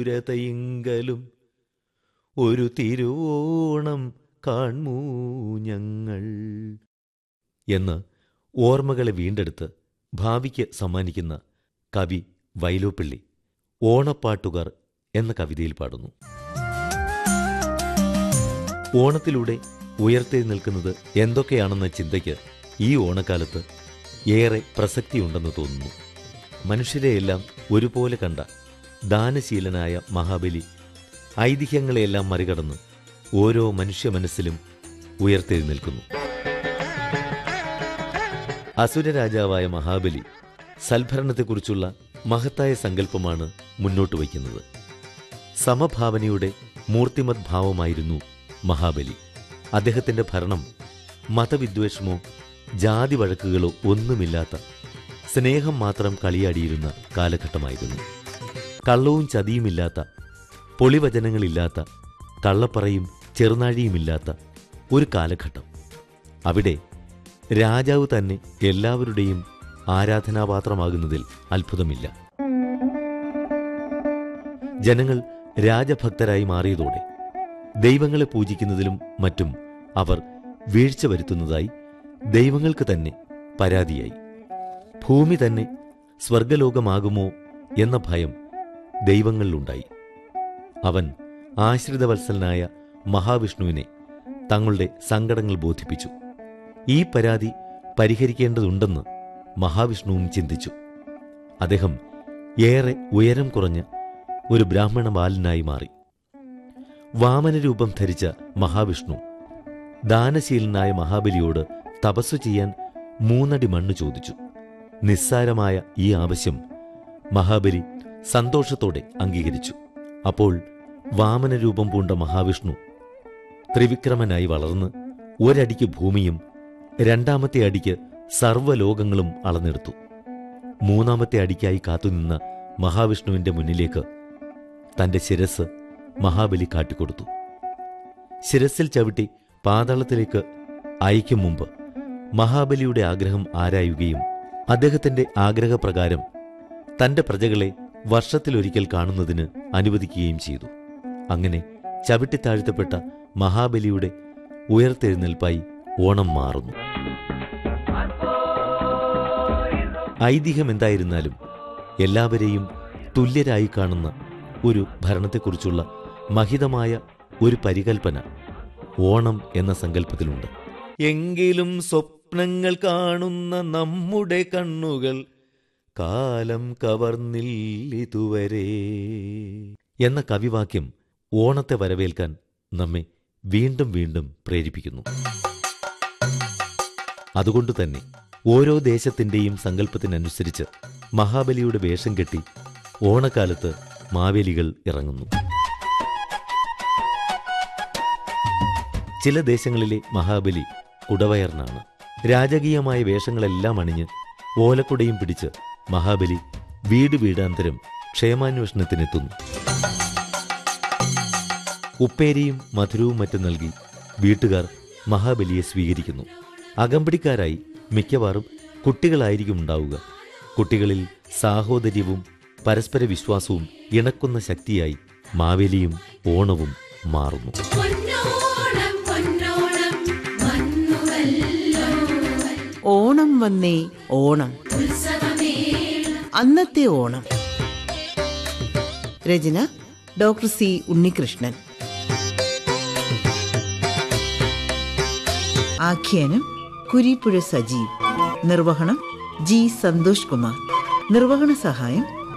ദൂരതയിങ്കലും ഒരു തിരുവോണം കാൺമൂ ഞങ്ങൾ എന്ന് ഓർമ്മകളെ വീണ്ടെടുത്ത് ഭാവിക്ക് സമ്മാനിക്കുന്ന കവി വൈലോപ്പിള്ളി ഓണപ്പാട്ടുകാർ എന്ന കവിതയിൽ പാടുന്നു ഓണത്തിലൂടെ ഉയർത്തെഴുന്നേൽക്കുന്നത് എന്തൊക്കെയാണെന്ന ചിന്തയ്ക്ക് ഈ ഓണക്കാലത്ത് ഏറെ പ്രസക്തിയുണ്ടെന്ന് തോന്നുന്നു മനുഷ്യരെയെല്ലാം ഒരുപോലെ കണ്ട ദാനശീലനായ മഹാബലി ഐതിഹ്യങ്ങളെയെല്ലാം മറികടന്ന് ഓരോ മനുഷ്യ മനസ്സിലും ഉയർത്തെഴുന്നേൽക്കുന്നു അസുരരാജാവായ മഹാബലി സൽഭരണത്തെക്കുറിച്ചുള്ള മഹത്തായ സങ്കല്പമാണ് മുന്നോട്ട് വയ്ക്കുന്നത് സമഭാവനയുടെ മൂർത്തിമത് ഭാവമായിരുന്നു മഹാബലി അദ്ദേഹത്തിന്റെ ഭരണം മതവിദ്വേഷമോ ജാതി വഴക്കുകളോ ഒന്നുമില്ലാത്ത സ്നേഹം മാത്രം കളിയാടിയിരുന്ന കാലഘട്ടമായിരുന്നു കള്ളവും ചതിയുമില്ലാത്ത പൊളിവചനങ്ങളില്ലാത്ത കള്ളപ്പറയും ചെറുനാഴിയുമില്ലാത്ത ഒരു കാലഘട്ടം അവിടെ രാജാവ് തന്നെ എല്ലാവരുടെയും ആരാധനാപാത്രമാകുന്നതിൽ അത്ഭുതമില്ല ജനങ്ങൾ രാജഭക്തരായി മാറിയതോടെ ദൈവങ്ങളെ പൂജിക്കുന്നതിലും മറ്റും അവർ വീഴ്ച വരുത്തുന്നതായി ദൈവങ്ങൾക്ക് തന്നെ പരാതിയായി ഭൂമി തന്നെ സ്വർഗലോകമാകുമോ എന്ന ഭയം ദൈവങ്ങളിലുണ്ടായി അവൻ ആശ്രിതവത്സലനായ മഹാവിഷ്ണുവിനെ തങ്ങളുടെ സങ്കടങ്ങൾ ബോധിപ്പിച്ചു ഈ പരാതി പരിഹരിക്കേണ്ടതുണ്ടെന്ന് മഹാവിഷ്ണുവും ചിന്തിച്ചു അദ്ദേഹം ഏറെ ഉയരം കുറഞ്ഞ ഒരു ബ്രാഹ്മണ ബാലനായി മാറി വാമനരൂപം ധരിച്ച മഹാവിഷ്ണു ദാനശീലനായ മഹാബലിയോട് തപസ്സു ചെയ്യാൻ മൂന്നടി മണ്ണ് ചോദിച്ചു നിസ്സാരമായ ഈ ആവശ്യം മഹാബലി സന്തോഷത്തോടെ അംഗീകരിച്ചു അപ്പോൾ വാമനരൂപം പൂണ്ട മഹാവിഷ്ണു ത്രിവിക്രമനായി വളർന്ന് ഒരടിക്ക് ഭൂമിയും രണ്ടാമത്തെ അടിക്ക് സർവ്വലോകങ്ങളും അളന്നെടുത്തു മൂന്നാമത്തെ അടിക്കായി കാത്തുനിന്ന മഹാവിഷ്ണുവിന്റെ മുന്നിലേക്ക് തന്റെ ശിരസ് മഹാബലി കാട്ടിക്കൊടുത്തു ശിരസിൽ ചവിട്ടി പാതാളത്തിലേക്ക് അയക്കും മുമ്പ് മഹാബലിയുടെ ആഗ്രഹം ആരായുകയും അദ്ദേഹത്തിന്റെ ആഗ്രഹപ്രകാരം തന്റെ പ്രജകളെ വർഷത്തിലൊരിക്കൽ കാണുന്നതിന് അനുവദിക്കുകയും ചെയ്തു അങ്ങനെ ചവിട്ടിത്താഴ്ത്തപ്പെട്ട മഹാബലിയുടെ ഉയർത്തെഴുന്നേൽപ്പായി ഓണം മാറുന്നു ഐതിഹ്യം എന്തായിരുന്നാലും എല്ലാവരെയും തുല്യരായി കാണുന്ന ഒരു ഭരണത്തെക്കുറിച്ചുള്ള മഹിതമായ ഒരു പരികൽപ്പന ഓണം എന്ന സങ്കല്പത്തിലുണ്ട് എങ്കിലും സ്വപ്നങ്ങൾ കാണുന്ന നമ്മുടെ കണ്ണുകൾ കാലം കവർന്നില്ലിതുവരെ എന്ന കവിവാക്യം ഓണത്തെ വരവേൽക്കാൻ നമ്മെ വീണ്ടും വീണ്ടും പ്രേരിപ്പിക്കുന്നു അതുകൊണ്ട് തന്നെ ഓരോ ദേശത്തിന്റെയും സങ്കല്പത്തിനനുസരിച്ച് മഹാബലിയുടെ വേഷം കെട്ടി ഓണക്കാലത്ത് മാവേലികൾ ഇറങ്ങുന്നു ചില ദേശങ്ങളിലെ മഹാബലി കുടവയറിനാണ് രാജകീയമായ വേഷങ്ങളെല്ലാം അണിഞ്ഞ് ഓലക്കുടയും പിടിച്ച് മഹാബലി വീട് വീടാന്തരം ക്ഷേമാന്വേഷണത്തിനെത്തുന്നു ഉപ്പേരിയും മധുരവും മറ്റും നൽകി വീട്ടുകാർ മഹാബലിയെ സ്വീകരിക്കുന്നു അകമ്പടിക്കാരായി മിക്കവാറും കുട്ടികളായിരിക്കും ഉണ്ടാവുക കുട്ടികളിൽ സാഹോദര്യവും പരസ്പര വിശ്വാസവും ഇണക്കുന്ന ശക്തിയായി മാവേലിയും ഓണവും മാറുന്നു പൊന്നോണം പൊന്നോണം വന്നുവല്ലോ ഓണം വന്നേ ഓണം ഉത്സവമേളം അന്നത്തെ ഓണം രചന ഡോക്ടർ സി ഉണ്ണികൃഷ്ണൻ ആഖ്യാനം കുരിപ്പുഴ സജീവ് നിർവഹണം ജി സന്തോഷ് കുമാർ നിർവഹണ സഹായം